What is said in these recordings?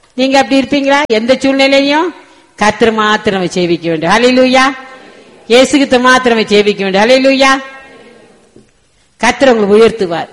நீங்க அப்படி இருப்பீங்களா எந்த சூழ்நிலையும் கத்திர மாத்திரம் சேவிக்க வேண்டும் ஹalleluya இயேசுகிட்ட மாத்திரமே சேவிக்க வேண்டும் ஹalleluya கத்திர உங்களை உயர்த்துவார்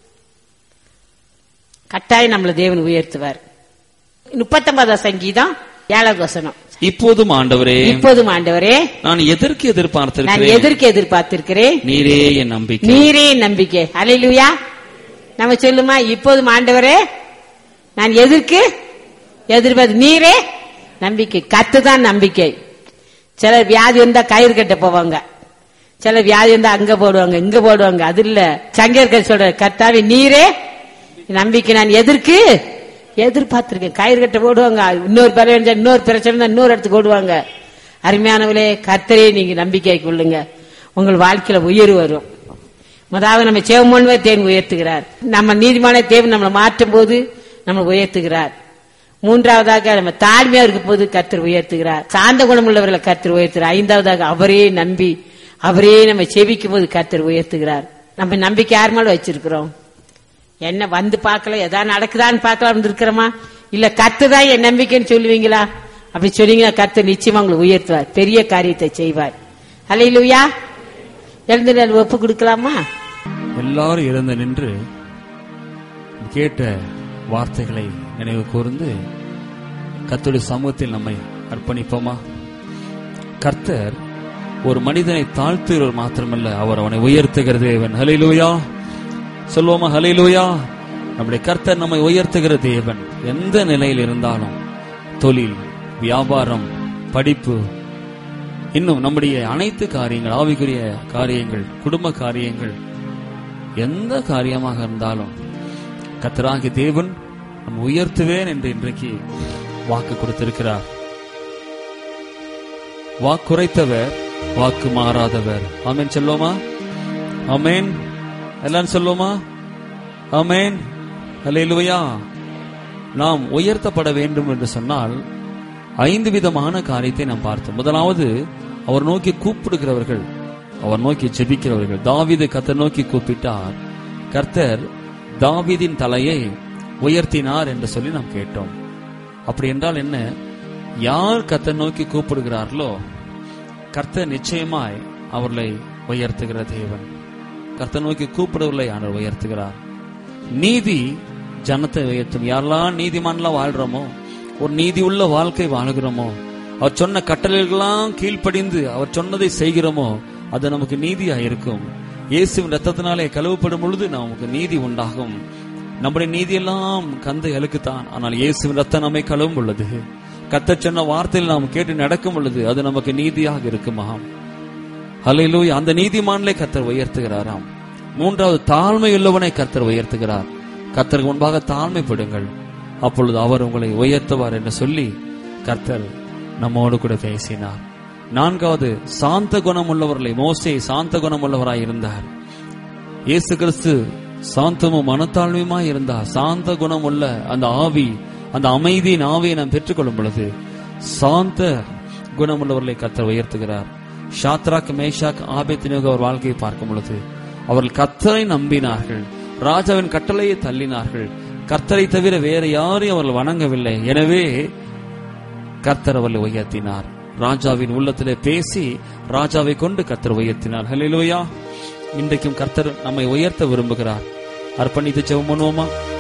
கட்டாயம் நம்மளை தேவன் உயர்த்துவார் முப்பத்தொன்பதாம் சங்கீதம் ஏழாவது வசனம் இப்போதும் ஆண்டவரே இப்போதும் ஆண்டவரே நான் எதற்கு நான் எதிர்பார்த்திருக்கிறேன் எதற்கு எதிர்பார்த்திருக்கிறேன் நீரே என் நம்பிக்கை நீரே நம்பிக்கை அலையிலுயா நம்ம சொல்லுமா இப்போதும் ஆண்டவரே நான் எதற்கு எதிர்பார்த்து நீரே நம்பிக்கை கத்து தான் நம்பிக்கை சிலர் வியாதி இருந்தா கயிறு கட்ட போவாங்க சில வியாதி இருந்தா அங்க போடுவாங்க இங்க போடுவாங்க அது இல்ல சங்கேற்கர் சொல்ற கர்த்தாவே நீரே நம்பிக்கை நான் எதற்கு எதிர்பார்த்திருக்கேன் கயிறு கட்ட போடுவாங்க இன்னொரு பறவை இருந்தா இன்னொரு பிரச்சனை இருந்தா இன்னொரு இடத்துக்கு ஓடுவாங்க அருமையானவளே கர்த்தரே நீங்க நம்பிக்கை கொள்ளுங்க உங்கள் வாழ்க்கையில உயர்வு வரும் முதலாவது நம்ம சேவமோன்வே தேவன் உயர்த்துகிறார் நம்ம நீதிமான தேவன் நம்மளை மாற்றும் போது நம்மளை உயர்த்துகிறார் மூன்றாவதாக நம்ம தாழ்மையா இருக்கும் போது கர்த்தர் உயர்த்துகிறார் சாந்த குணம் உள்ளவர்களை கர்த்தர் உயர்த்துகிறார் ஐந்தாவதாக அவரே நம்பி அவரே நம்ம செவிக்கும் போது கர்த்தர் உயர்த்துகிறார் நம்ம நம்பிக்கை யார் மேல வச்சிருக்கிறோம் என்ன வந்து பார்க்கல எதா நடக்குதான்னு பார்க்கலாம் இருக்கிறோமா இல்ல கத்துதான் என் நம்பிக்கைன்னு சொல்லுவீங்களா அப்படி சொன்னீங்கன்னா கர்த்தர் நிச்சயமா உங்களை உயர்த்துவார் பெரிய காரியத்தை செய்வார் அலையிலுயா எழுந்து நாள் ஒப்பு கொடுக்கலாமா எல்லாரும் எழுந்து நின்று கேட்ட வார்த்தைகளை நினைவு கூர்ந்து கர்த்தருடைய சமூகத்தில் நம்மை அர்ப்பணிப்போமா கர்த்தர் ஒரு மனிதனை தாழ்த்துகிறவர் மாத்திரமல்ல அவர் அவனை உயர்த்துகிற தேவன் ஹலிலூயா சொல்வோமா ஹலிலூயா நம்முடைய கர்த்தர் நம்மை உயர்த்துகிற தேவன் எந்த நிலையில் இருந்தாலும் தொழில் வியாபாரம் படிப்பு இன்னும் நம்முடைய அனைத்து காரியங்கள் ஆவிக்குரிய காரியங்கள் குடும்ப காரியங்கள் எந்த காரியமாக இருந்தாலும் கத்தராகி தேவன் நம் உயர்த்துவேன் என்று இன்றைக்கு வாக்கு கொடுத்திருக்கிறார் வாக்குரைத்தவர் வாக்கு மாறாதவர் ஆமென் சொல்லுவோமா ஆமென் எல்லாம் சொல்லுவோமா ஆமென் அல்லேலூயா நாம் உயர்த்தப்பட வேண்டும் என்று சொன்னால் ஐந்து விதமான காரியத்தை நாம் பார்த்தோம் முதலாவது அவர் நோக்கி கூப்பிடுகிறவர்கள் அவர் நோக்கி ஜெபிக்கிறவர்கள் தாவீது கர்த்தர் நோக்கி கூப்பிட்டார் கர்த்தர் தாவீதின் தலையை உயர்த்தினார் என்று சொல்லி நாம் கேட்டோம் அப்படி என்றால் என்ன யார் கர்த்தர் நோக்கி கூப்பிடுகிறார்களோ கர்த்தர் நிச்சயமாய் அவர்களை உயர்த்துகிற தேவன் கர்த்தர் நோக்கி கூப்பிடுவர்களை அவர் உயர்த்துகிறார் நீதி ஜனத்தை உயர்த்தும் யாரெல்லாம் நீதிமான்லாம் வாழ்றோமோ ஒரு நீதி உள்ள வாழ்க்கை வாழுகிறோமோ அவர் சொன்ன கட்டளைகளெல்லாம் கீழ்ப்படிந்து அவர் சொன்னதை செய்கிறோமோ அது நமக்கு நீதியா இருக்கும் இயேசுவின் ரத்தத்தினாலே கழுவப்படும் பொழுது நமக்கு நீதி உண்டாகும் நம்முடைய நீதியெல்லாம் கந்த இலக்குத்தான் ஆனால் இயேசுவின் ரத்தம் நம்மை கழுவும் பொழுது கத்த சொன்ன வார்த்தையில் நாம் கேட்டு நடக்கும் பொழுது அது நமக்கு நீதியாக இருக்குமாம் ஹalleluya அந்த நீதிமான்களை கர்த்தர் உயர்த்துகிறாராம் மூன்றாவது தாழ்மையுள்ளவனை கர்த்தர் உயர்த்துகிறார் கர்த்தருக்கு முன்பாக தாழ்மைப்படுங்கள் அப்பொழுது அவர் உங்களை உயர்த்துவார் என்று சொல்லி கர்த்தர் நம்மோடு கூட பேசினார் நான்காவது சாந்த குணம் உள்ளவர்களை மோசே சாந்த குணம் உள்ளவராய் இருந்தார் இயேசு கிறிஸ்து சாந்தமும் மனத்தாழ்மையுமாய் இருந்தார் சாந்த குணம் உள்ள அந்த ஆவி அந்த அமைதியின் ஆவியை நாம் பெற்றுக்கொள்ளும் பொழுது சாந்த குணமுள்ளவர்களை கர்த்தர் உயர்த்துகிறார் ஷாத்ராக் மேஷாக் ஆபேத்தினோக அவர் வாழ்க்கையை பார்க்கும் பொழுது அவர்கள் கர்த்தரை நம்பினார்கள் ராஜாவின் கட்டளையை தள்ளினார்கள் கர்த்தரை தவிர வேற யாரையும் அவர்கள் வணங்கவில்லை எனவே கர்த்தர் அவர்களை உயர்த்தினார் ராஜாவின் உள்ளத்திலே பேசி ராஜாவை கொண்டு கர்த்தர் உயர்த்தினார் ஹalleluya இன்றைக்கும் கர்த்தர் நம்மை உயர்த்த விரும்புகிறார் அர்ப்பணித்து ஜெபம் பண்ணுவோமா